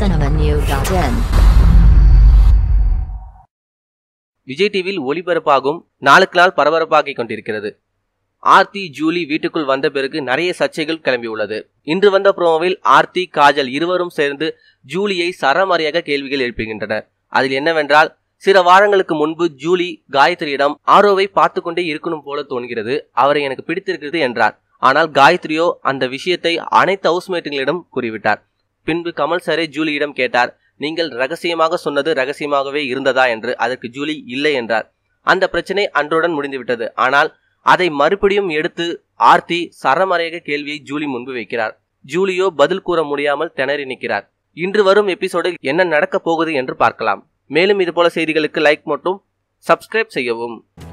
cinemanew.in Vijay டிவியில் ஒளிபரப்பாகும் நாளுக்கு நாள் பரபரப்பாகிக் கொண்டிருக்கிறது ஆர்த்தி ஜூலி வீட்டுக்குள் வந்த பிறகு நிறைய சர்ச்சைகள் கிளம்பியுள்ளது இன்று வந்த ப்ரோமோவில் ஆர்த்தி காஜல் இருவரும் சேர்ந்து ஜூலியை சரமாரியாக கேள்விகள் எழுப்புகின்றனர் அதில் என்னவென்றால் சில வாரங்களுக்கு முன்பு ஜூலி காயத்ரியிடம் ஆரோவை பார்த்து கொண்டே இருக்கணும் போல தோன்கிறது அவரை எனக்கு பிடித்திருக்கிறது என்றார் ஆனால் காயத்ரியோ அந்த விஷயத்தை அனைத்து ஹவுஸ்மேட்டுகளிடம் கூறிவிட்டார் பின்பு கமல் சாரே ஜூலியிடம் கேட்டார் நீங்கள் ரகசியமாக சொன்னது ரகசியமாகவே இருந்ததா என்று அதற்கு ஜூலி இல்லை என்றார் அந்த பிரச்சனை அன்றுடன் முடிந்துவிட்டது ஆனால் அதை மறுபடியும் எடுத்து ஆர்த்தி சரமறையாக கேள்வியை ஜூலி முன்பு வைக்கிறார் ஜூலியோ பதில் கூற முடியாமல் திணறி நிற்கிறார் இன்று வரும் எபிசோடில் என்ன நடக்கப் போகுது என்று பார்க்கலாம் மேலும் இதுபோல செய்திகளுக்கு லைக் மற்றும் சப்ஸ்கிரைப் செய்யவும்